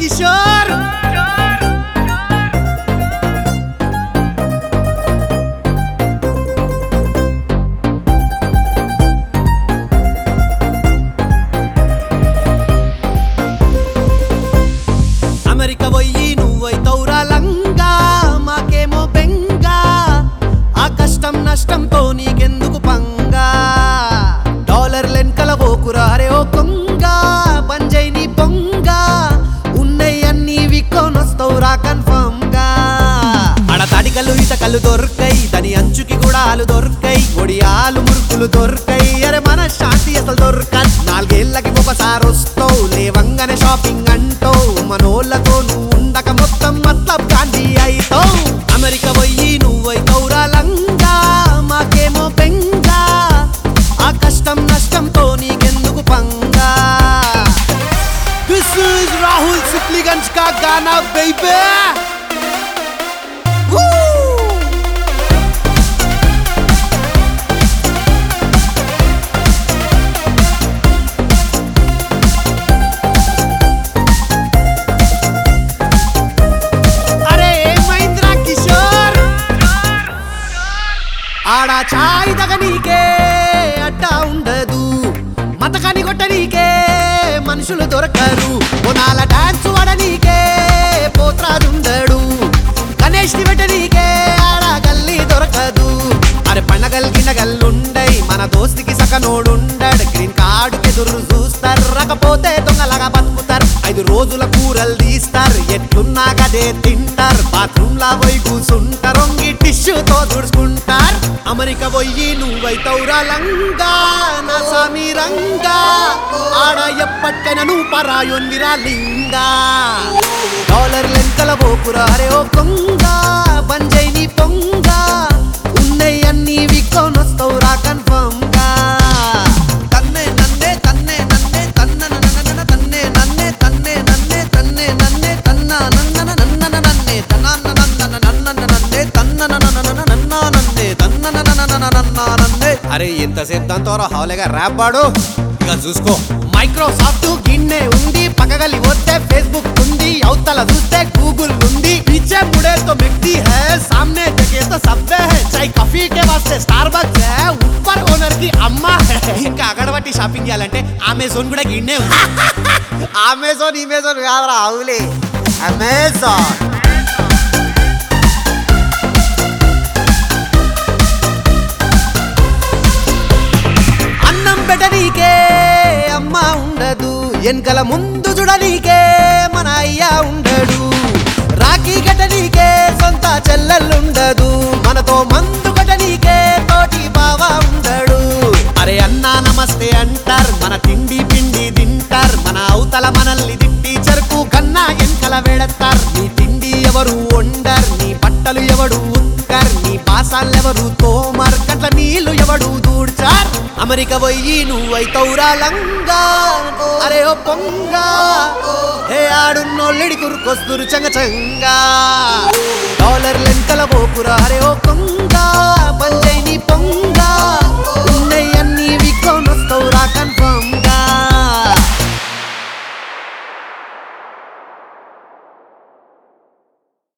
Kishore America పోయి నువ్వైతౌరా లంగా మాకేమో బెంగా ఆ కష్టం నష్టంతో నీకెందుకు పంగా డాలర్ లెన్కల ఓకురా అరే ఓ కొంగ పంజై నీ పొంగ ఉన్నయి అన్ని విక్కోనొస్తవురా కన్ఫర్మ్ గా ఆడ తడికలు ఇటకలు దొరకై దాని అంచుకి కూడా ఆలు దొరకై ఒడియాలు మురుకులు దొరకై అరే మన శాంతి అసలు దొరక నాలుగేళ్లకి ఒకసారి వస్తావు లేవంగానే షాపింగ్ అంటావు మనోళ్ళతో నువ్వు ఉండక మొత్తం మతలబ్ గాంధీ అయితావు అమెరికా పోయి నువ్వైతవురా లంగా మాకేమో బెంగా ఆ కష్టం నష్టంతో నీకెందుకు పంగా దిస్ ఇస్ రాహుల్ సిప్లిగంజ్ కా గానా బేబీ అరే ఏమైందిరా కిషోర్ ఆడ చాయ్ నీకే అడ్డా ఉండదు మతకాని కొట్టనీకే మనుషులు దొరకరు పొనాల డాన్స్ వాడనీకే పోత్రాదుండడు గణేష్ ని పెట్టనీకే ఆడ గల్లీ దొరకదు అరే పండగల్ గిన్నగల్లుండై మన దోస్తికి సకనోడుండడు గ్రీన్ కార్డు ఎదురు చూస్తారు రకపోతే దొంగలాగా బతుకుతారు ఐదు రోజుల కూరలు తీస్తారు ఎట్లున్నా గదే తింటారు బాత్రూమ్ లా పోయి కూసుంటారు ఒంగి టిష్యూతో తుడుచుకుంటారు అమెరికా పోయి నువ్వైతవురా లంగా నా సామి రంగా ఆడ ఎప్పటికైనా నువ్వు పరాయొందిరా లింగా డాలర్ లెంకల పోకురా అరే ఓ కొంగ బంజై నీ పొంగ ఉన్నయి అన్ని విక్కోనొస్తవురా కన్ఫర్మ్ గా తన్నే నన్నే తన్నే నన్నే తన్న నన్న తన్నే నన్నే తన్నే నన్నే తన్నే నన్నే తన్న నన్న నన్న నన్నే తన్న నన్న నన్న నన్నే తన్న నన్న నన్న నన్నే తన్న నన్న నన్న నన్నే అరే ఎంతసేపు దాంతో హాలేగా ర్యాప్ పాడు ఇక చూసుకో మైక్రోసాఫ్ట్ గిన్నె ఉంది పక్కగలి వస్తే ఫేస్బుక్ ఉంది అవతల చూస్తే గూగుల్ ఉంది पीछे मुड़े तो मिट्टी है सामने जगह तो सब्वे है चाय कॉफी के वास्ते స్టార్బక్స్ है ऊपर ఓనర్ కి అమ్మ है ఇంకా అగడబట్టి షాపింగ్ చేయాలంటే అమెజాన్ కూడా గిన్నే ఉంది అమెజాన్ ఇమెజాన్ కాదురా అవులే అమెజాన్ అన్నం పెట్టనీకే అమ్మ ఉండదు వెనకల ముందు చూడనీకే మన అయ్య ఉండడు రాఖీ కట్టనీకే సొంత చెల్లెల్లుండదు మనతో మందు కట్టనీకే తోటి బావ ఉండడు అరే అన్నా నమస్తే అంటారు మన తిండి పిండి తింటారు మన అవతల మనల్ని తిట్టి చెరుకు కన్నా వెనకల వెడతారు నీ తిండి ఎవరు వండర్ నీ బట్టలు ఎవడు ఉత్కర్ నీ పాసాలెవరు తోమర్ కట్ల నీళ్లు ఎవడు దూడ్చార్ అమెరికా పోయి నువ్వైతవురా లంగా అరే ఓ పొంగ హే ఆడున్నోళ్ళిడి కురుకొస్తురు చంగ చంగా డాలర్ లెంకల పోకురా అరే ఓ కొంగ